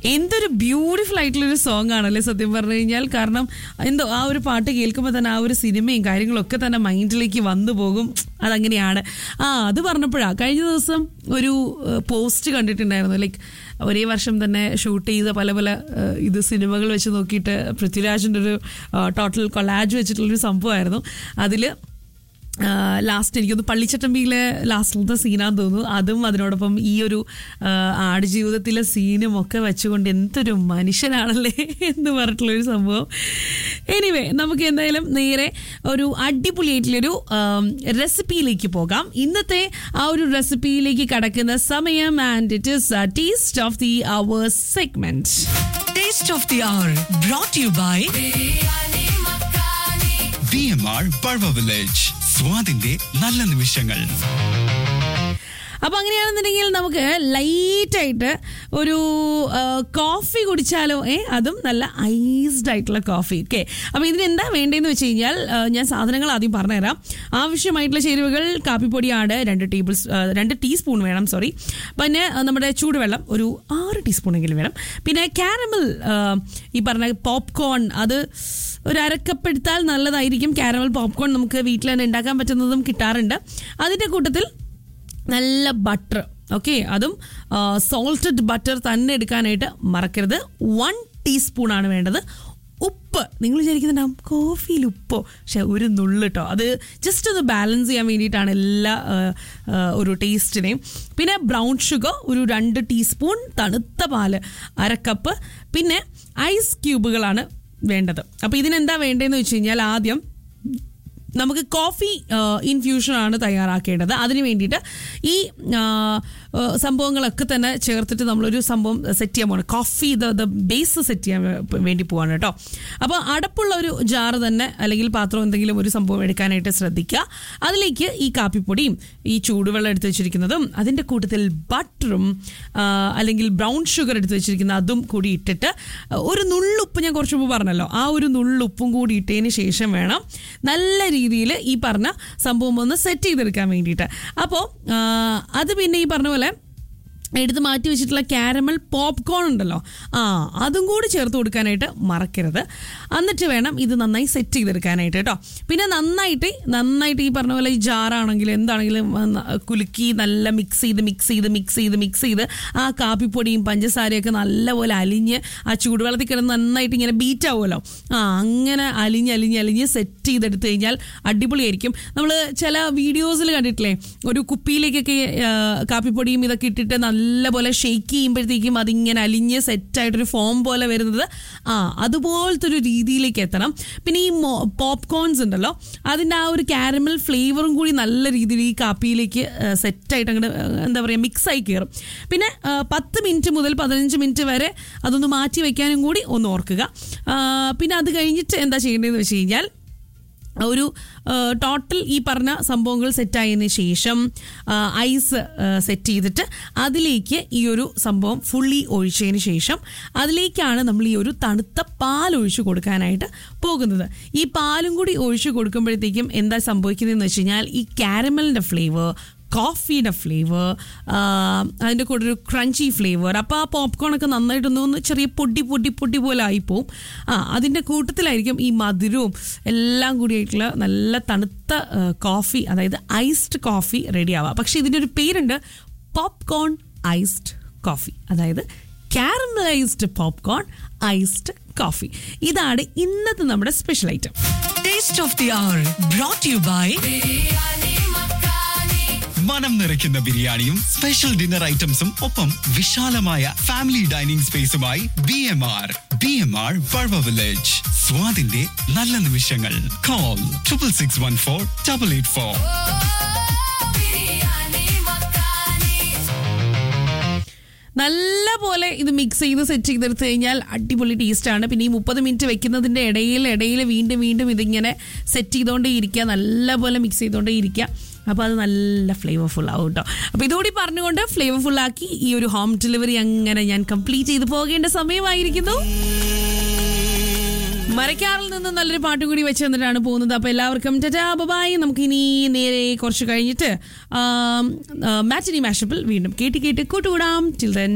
എന്തൊരു ബ്യൂട്ടിഫുൾ ആയിട്ടുള്ള ഒരു സോങ് ആണല്ലേ സത്യം പറഞ്ഞു കഴിഞ്ഞാൽ കാരണം എന്തോ ആ ഒരു പാട്ട് കേൾക്കുമ്പോൾ തന്നെ ആ ഒരു സിനിമയും കാര്യങ്ങളൊക്കെ തന്നെ മൈൻഡിലേക്ക് വന്നു പോകും അതങ്ങനെയാണ് ആ അത് പറഞ്ഞപ്പോഴാണ് കഴിഞ്ഞ ദിവസം ഒരു പോസ്റ്റ് കണ്ടിട്ടുണ്ടായിരുന്നു ലൈക്ക് ഒരേ വർഷം തന്നെ ഷൂട്ട് ചെയ്ത പല പല ഏഹ്, ഇത് സിനിമകൾ വെച്ച് നോക്കിയിട്ട് പൃഥ്വിരാജിൻ്റെ ഒരു ടോട്ടൽ കൊളാജ് വെച്ചിട്ടുള്ളൊരു സംഭവമായിരുന്നു അതിൽ ലാസ്റ്റ് എനിക്കൊന്ന് പള്ളിച്ചട്ടമ്പിയിലെ ലാസ്റ്റിലത്തെ സീനാന്ന് തോന്നുന്നു അതും അതിനോടൊപ്പം ഈ ഒരു ആ, ആടുജീവിതത്തിലെ സീനും ഒക്കെ വെച്ചുകൊണ്ട് എന്തൊരു മനുഷ്യനാണല്ലേ എന്ന് പറഞ്ഞിട്ടുള്ളൊരു സംഭവം എനിവേ നമുക്ക് എന്തായാലും നേരെ ഒരു അടിപൊളിയായിട്ടുള്ളൊരു റെസിപ്പിയിലേക്ക് പോകാം ഇന്നത്തെ ആ ഒരു റെസിപ്പിയിലേക്ക് കടക്കുന്ന സമയം and it is taste of the hour segment Taste of the Hour brought to you by B M R Bulva village സ്വാദിന്റെ നല്ല നിമിഷങ്ങൾ അപ്പൊ അങ്ങനെയാണെന്നുണ്ടെങ്കിൽ നമുക്ക് ലൈറ്റ് ആയിട്ട് ഒരു ആ, കോഫി കുടിച്ചാലോ ഏ അതും നല്ല ഐസ്ഡ് ആയിട്ടുള്ള കോഫി ഓക്കെ അപ്പൊ ഇതിന് എന്താ വേണ്ടതെന്ന് വെച്ച് കഴിഞ്ഞാൽ ആ, ഞാൻ സാധനങ്ങൾ ആദ്യം പറഞ്ഞുതരാം ആവശ്യമായിട്ടുള്ള ചേരുവകൾ കാപ്പിപ്പൊടിയാണ് രണ്ട് ടേബിൾ സ്- ആ, രണ്ട് ടീസ്പൂൺ വേണം സോറി പിന്നെ ആ, നമ്മുടെ ചൂടുവെള്ളം ഒരു ആറ് ടീസ്പൂണെങ്കിലും വേണം പിന്നെ കാരമൽ ഈ പറഞ്ഞ പോപ്കോൺ അത് ഒരു അരക്കപ്പെടുത്താൽ നല്ലതായിരിക്കും കാരമൽ പോപ്കോൺ നമുക്ക് വീട്ടിൽ തന്നെ ഉണ്ടാക്കാൻ പറ്റുന്നതും കിട്ടാറുണ്ട് അതിൻ്റെ കൂട്ടത്തിൽ നല്ല ബട്ടർ ഓക്കെ അതും സോൾട്ടഡ് ബട്ടർ തന്നെ എടുക്കാനായിട്ട് മറക്കരുത് വൺ ടീസ്പൂൺ ആണ് വേണ്ടത് ഉപ്പ് നിങ്ങൾ വിചാരിക്കുന്നുണ്ടാവും കോഫിയിൽ ഉപ്പോ പക്ഷെ ഒരു നുള്ളു കേട്ടോ അത് ജസ്റ്റ് ഒന്ന് ബാലൻസ് ചെയ്യാൻ വേണ്ടിയിട്ടാണ് എല്ലാ ആ, ആ, ഒരു ടേസ്റ്റിനെയും പിന്നെ ബ്രൗൺ ഷുഗർ ഒരു രണ്ട് ടീസ്പൂൺ തണുത്ത പാല് അര കപ്പ് പിന്നെ ഐസ് ക്യൂബുകളാണ് വേണ്ടത് അപ്പോൾ ഇതിനെന്താ വേണ്ടതെന്ന് വെച്ച് കഴിഞ്ഞാൽ ആദ്യം നമുക്ക് കോഫി ഇൻഫ്യൂഷൻ ആണ് തയ്യാറാക്കേണ്ടത് അതിന് വേണ്ടിയിട്ട് ഈ ആ, ആ, സംഭവങ്ങളൊക്കെ തന്നെ ചേർത്തിട്ട് നമ്മളൊരു സംഭവം സെറ്റ് ചെയ്യാൻ പോകണം coffee the the base set ചെയ്യാൻ വേ- വേണ്ടി പോവാണ് കേട്ടോ അപ്പോൾ അടപ്പുള്ള ഒരു ജാറ് തന്നെ അല്ലെങ്കിൽ പാത്രം എന്തെങ്കിലും ഒരു സംഭവം എടുക്കാനായിട്ട് ശ്രദ്ധിക്കുക അതിലേക്ക് ഈ കാപ്പിപ്പൊടിയും ഈ ചൂടുവെള്ളം എടുത്ത് വെച്ചിരിക്കുന്നതും അതിൻ്റെ കൂട്ടത്തിൽ ബട്ടറും ആ, അല്ലെങ്കിൽ ബ്രൗൺ ഷുഗർ എടുത്ത് വെച്ചിരിക്കുന്ന അതും കൂടി ഇട്ടിട്ട് ഒരു നുള്ളുപ്പ് ഞാൻ കുറച്ച് മുമ്പ് പറഞ്ഞല്ലോ ആ ഒരു നുള്ളുപ്പും കൂടി ഇട്ടതിന് ശേഷം വേണം നല്ല രീതിയിൽ ഈ പറഞ്ഞ സംഭവം ഒന്ന് സെറ്റ് ചെയ്തെടുക്കാൻ വേണ്ടിയിട്ട് അപ്പോൾ അത് പിന്നെ ഈ പറഞ്ഞ പോലെ എടുത്ത് മാറ്റി വെച്ചിട്ടുള്ള കാരമൽ പോപ്കോൺ ഉണ്ടല്ലോ ആ അതും കൂടി ചേർത്ത് കൊടുക്കാനായിട്ട് മറക്കരുത് എന്നിട്ട് വേണം ഇത് നന്നായി സെറ്റ് ചെയ്തെടുക്കാനായിട്ട് കേട്ടോ പിന്നെ നന്നായിട്ട് നന്നായിട്ട് ഈ പറഞ്ഞ പോലെ ഈ ജാറാണെങ്കിലും എന്താണെങ്കിലും ആ, ന- കുലുക്കി നല്ല മിക്സ് ചെയ്ത് മിക്സ് ചെയ്ത് മിക്സ് ചെയ്ത് മിക്സ് ചെയ്ത് ആ കാപ്പിപ്പൊടിയും പഞ്ചസാരയൊക്കെ നല്ലപോലെ അലിഞ്ഞ് ആ ചൂടുവെള്ളത്തിൽ കിടന്ന് നന്നായിട്ട് ഇങ്ങനെ ബീറ്റ് ആവുമല്ലോ ആ അങ്ങനെ അലിഞ്ഞ് അലിഞ്ഞ് അലിഞ്ഞ് സെറ്റ് ചെയ്തെടുത്ത് കഴിഞ്ഞാൽ അടിപൊളിയായിരിക്കും നമ്മൾ ചില വീഡിയോസിൽ കണ്ടിട്ടില്ലേ ഒരു കുപ്പിയിലേക്കൊക്കെ ആ, കാപ്പിപ്പൊടിയും ഇതൊക്കെ ഇട്ടിട്ട് നല്ലപോലെ ഷെയ്ക്ക് ചെയ്യുമ്പോഴത്തേക്കും അതിങ്ങനെ അലിഞ്ഞ് സെറ്റായിട്ടൊരു ഫോം പോലെ വരുന്നത് ആ അതുപോലത്തെ ഒരു രീതിയിലേക്ക് എത്തണം പിന്നെ ഈ പോപ്കോൺസ് ഉണ്ടല്ലോ അതിൻ്റെ ആ ഒരു കാരമൽ ഫ്ലേവറും കൂടി നല്ല രീതിയിൽ ഈ കാപ്പിയിലേക്ക് സെറ്റായിട്ട് അങ്ങോട്ട് എന്താ പറയുക മിക്സായി കയറും പിന്നെ ആ, പത്ത് മിനിറ്റ് മുതൽ പതിനഞ്ച് മിനിറ്റ് വരെ അതൊന്ന് മാറ്റി വെക്കാനും കൂടി ഒന്ന് ഓർക്കുക ആ, പിന്നെ അത് കഴിഞ്ഞിട്ട് എന്താ ചെയ്യേണ്ടതെന്ന് വെച്ച് കഴിഞ്ഞാൽ ഒരു ടോട്ടൽ ഈ പറഞ്ഞ സംഭവങ്ങൾ സെറ്റായതിനു ശേഷം ആ, ഐസ് ആ, സെറ്റ് ചെയ്തിട്ട് അതിലേക്ക് ഈ ഒരു സംഭവം ഫുള്ളി ഒഴിച്ചതിന് ശേഷം അതിലേക്കാണ് നമ്മൾ ഈ ഒരു തണുത്ത പാൽ ഒഴിച്ചു കൊടുക്കാനായിട്ട് പോകുന്നത് ഈ പാലും കൂടി ഒഴിച്ചു കൊടുക്കുമ്പോഴത്തേക്കും എന്താ സംഭവിക്കുന്നതെന്ന് വെച്ച് കഴിഞ്ഞാൽ ഈ കാരമലിൻ്റെ ഫ്ലേവർ കോഫിയുടെ ഫ്ലേവർ അതിൻ്റെ കൂടെ ഒരു ക്രഞ്ചി ഫ്ലേവർ അപ്പോൾ ആ പോപ്കോൺ ഒക്കെ നന്നായിട്ടൊന്ന് ഒന്ന് ചെറിയ പൊടി പൊടി പൊടി പോലെ ആയിപ്പോവും ആ അതിൻ്റെ കൂട്ടത്തിലായിരിക്കും ഈ മധുരവും എല്ലാം കൂടിയായിട്ടുള്ള നല്ല തണുത്ത ആ, കോഫി അതായത് ഐസ്ഡ് കോഫി റെഡി ആവുക പക്ഷേ ഇതിൻ്റെ ഒരു പേരുണ്ട് പോപ്കോൺ ഐസ്ഡ് കോഫി അതായത് കാരമലൈസ്ഡ് പോപ്കോൺ ഐസ്ഡ് കോഫി ഇതാണ് ഇന്നത്തെ നമ്മുടെ special item Taste of the Hour brought to you by മനം നിറയ്ക്കുന്ന ബിരിയാണിയും സ്പെഷ്യൽ ഡിന്നർ ഐറ്റംസും ഒപ്പം വിശാലമായ ഫാമിലി ഡൈനിങ് സ്പേസുമായി B M R B M R Bulva village സ്വാദിന്റെ നല്ല നിമിഷങ്ങൾ call triple six one four double eight four നല്ല പോലെ ഇത് മിക്സ് ചെയ്ത് സെറ്റ് ചെയ്തെടുത്ത് കഴിഞ്ഞാൽ അടിപൊളി ടേസ്റ്റാണ് പിന്നെ ഈ മുപ്പത് മിനിറ്റ് വെക്കുന്നതിൻ്റെ ഇടയിൽ ഇടയിൽ വീണ്ടും വീണ്ടും ഇതിങ്ങനെ സെറ്റ് ചെയ്തുകൊണ്ടേ ഇരിക്കുക നല്ല പോലെ മിക്സ് ചെയ്തുകൊണ്ടേ ഇരിക്കുക അപ്പോൾ അത് നല്ല ഫ്ലേവർഫുൾ ആവും കേട്ടോ അപ്പോൾ ഇതുകൂടി പറഞ്ഞുകൊണ്ട് ഫ്ലേവർഫുൾ ആക്കി ഈ ഒരു ഹോം ഡെലിവറി അങ്ങനെ ഞാൻ കംപ്ലീറ്റ് ചെയ്ത് പോകേണ്ട സമയമായിരിക്കുന്നു മരക്കാറിൽ നിന്ന് നല്ലൊരു പാട്ടും കൂടി വെച്ച് തന്നിട്ടാണ് പോകുന്നത് അപ്പോൾ എല്ലാവർക്കും ടാറ്റാ ബബായി നമുക്ക് ഇനി നേരെ കുറച്ച് കഴിഞ്ഞിട്ട് മാറ്റിനി മാഷപ്പിൽ വീണ്ടും കേട്ട് കേട്ട് കൂട്ടുകൂടാം ടിൽ ദെൻ